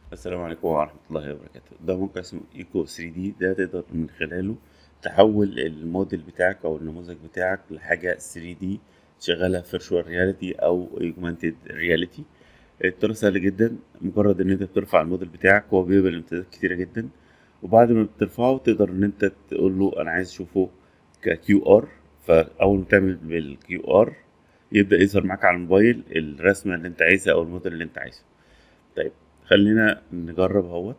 السلام عليكم ورحمة الله وبركاته ده موقع اسمه ايكو 3 دي ده تقدر من خلاله تحول الموديل بتاعك او النموذج بتاعك لحاجة 3 دي تشغلها فيرتشوال رياليتي او اوجمانتد رياليتي الطريقة سهلة جدا مجرد ان انت بترفع الموديل بتاعك هو بيقبل امتدادات كتيرة جدا وبعد ما بترفعه تقدر ان انت تقول له انا عايز اشوفه ككيو ار فاول ما تعمل بالكيو ار يبدأ يظهر معاك على الموبايل الرسمة اللي انت عايزها او الموديل اللي انت عايزه طيب خلينا نجرب اهوت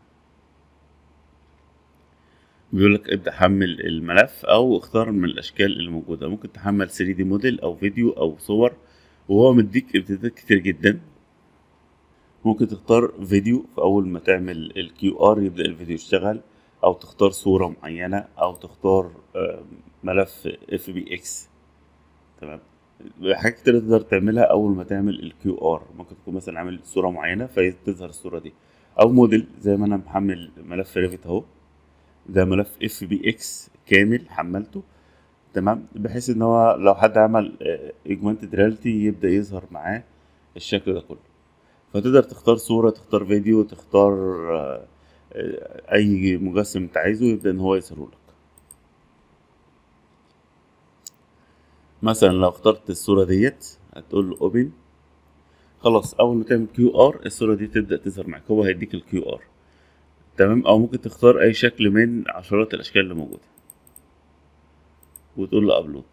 بيقول لك ابدأ حمل الملف او اختار من الاشكال اللي موجودة ممكن تحمل 3 دي موديل او فيديو او صور وهو مديك امتدادات كتير جدا ممكن تختار فيديو فاول ما تعمل الكيو ار يبدأ الفيديو يشتغل او تختار صورة معينة او تختار ملف اف بي اكس تمام حاجات كتير تقدر تعملها اول ما تعمل الكيو ار ممكن تكون مثلا عامل صوره معينه فتظهر الصوره دي او موديل زي ما انا محمل ملف ريفت اهو ده ملف اف بي اكس كامل حملته تمام بحيث ان هو لو حد عمل اجمانتد رياليتي يبدا يظهر معاه الشكل ده كله فتقدر تختار صوره تختار فيديو تختار اي مجسم انت عايزه يبدا ان هو يظهره لك مثلا لو اخترت الصورة ديت هتقول له اوبن خلاص اول ما تعمل كيو ار الصورة دي تبدأ تظهر معاك هو هيديك الكيو ار تمام او ممكن تختار اي شكل من عشرات الاشكال اللي موجودة وتقول له ابلود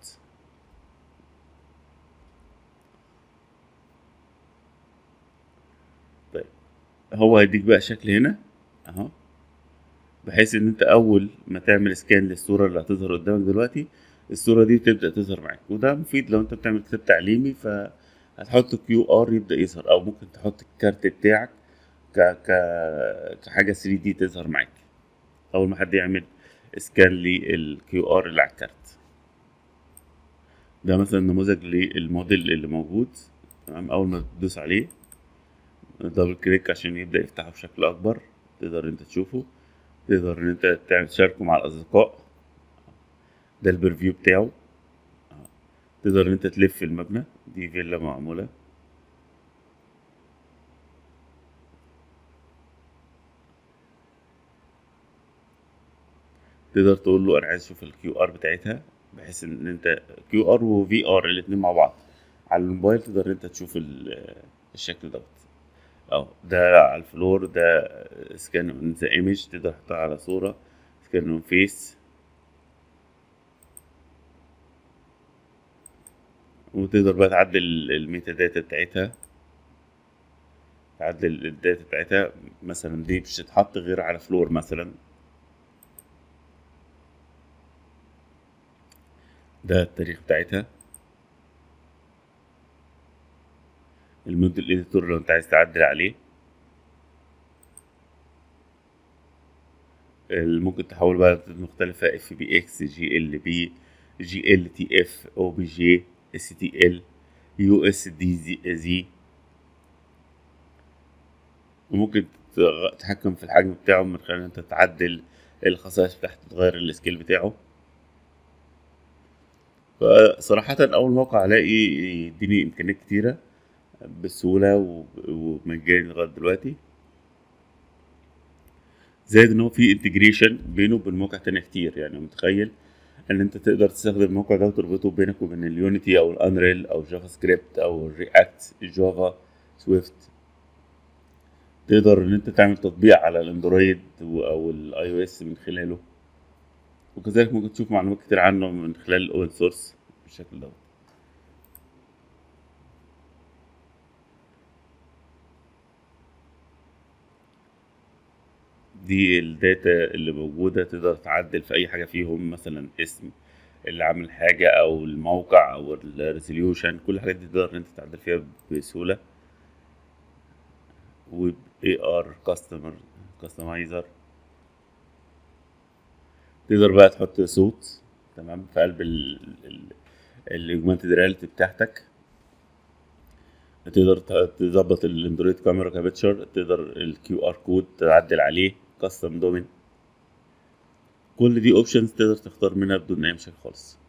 طيب هو هيديك بقى شكل هنا اهو بحيث ان انت اول ما تعمل سكان للصورة اللي هتظهر قدامك دلوقتي الصورة دي تبدأ تظهر معاك وده مفيد لو انت بتعمل كتاب تعليمي فهتحط كيو ار يبدأ يظهر او ممكن تحط الكارت بتاعك ك ك كحاجة 3 دي تظهر معاك اول ما حد يعمل اسكان للكيو ار اللي على الكارت ده مثلا نموذج للموديل اللي موجود تمام اول ما تدوس عليه دبل كليك عشان يبدأ يفتحه بشكل اكبر تقدر انت تشوفه تقدر ان انت تعمل تشاركه مع الاصدقاء ده البرفيو بتاعه تقدر ان انت تلف المبنى دي فيلا معمولة تقدر تقول له انا عايز اشوف الكيو ار بتاعتها بحيث ان انت كيو ار وفي ار الاتنين مع بعض على الموبايل تقدر ان انت تشوف الشكل دوت اه ده على الفلور ده سكان اون ذا ايمج تقدر تحطها على صورة سكان اون فيس وتقدر بقى تعدل الميتا داتا بتاعتها تعدل الداتا بتاعتها مثلا دي مش تتحط غير على فلور مثلا ده التاريخ بتاعتها الموديل اديتور لو انت عايز تعدل عليه ممكن تحول بقى مختلفة اف بي اكس جي ال بي جي ال تي اف او بي جي اس تي ال يو اس دي زي, زي وممكن تتحكم في الحجم بتاعه من خلال انت تعدل الخصائص بتاعته تغير السكيل بتاعه فصراحة أول موقع ألاقي يديني إمكانيات كتيرة بسهولة ومجاني لغاية دلوقتي زائد إن هو في انتجريشن بينه وبين مواقع تانية كتير يعني متخيل ان انت تقدر تستخدم الموقع ده وتربطه بينك وبين اليونيتي او الانريل او جافا سكريبت او الرياكت الجافا سويفت تقدر ان انت تعمل تطبيق على الاندرويد او الاي او اس من خلاله وكذلك ممكن تشوف معلومات كتير عنه من خلال الاوبن سورس بالشكل دوت دي الداتا اللي موجودة تقدر تعدل في أي حاجة فيهم مثلا اسم اللي عامل حاجة أو الموقع أو الريزوليوشن كل الحاجات دي تقدر أنت تعدل فيها بسهولة ويب اي ار كاستمر كاستمايزر تقدر بقى تحط صوت تمام في قلب الاجمانتد رياليتي بتاعتك تقدر تظبط الاندرويد كاميرا كابتشر تقدر الكيو ار كود تعدل عليه كاستم دومين كل دي اوبشنز تقدر تختار منها بدون اي مشاكل خالص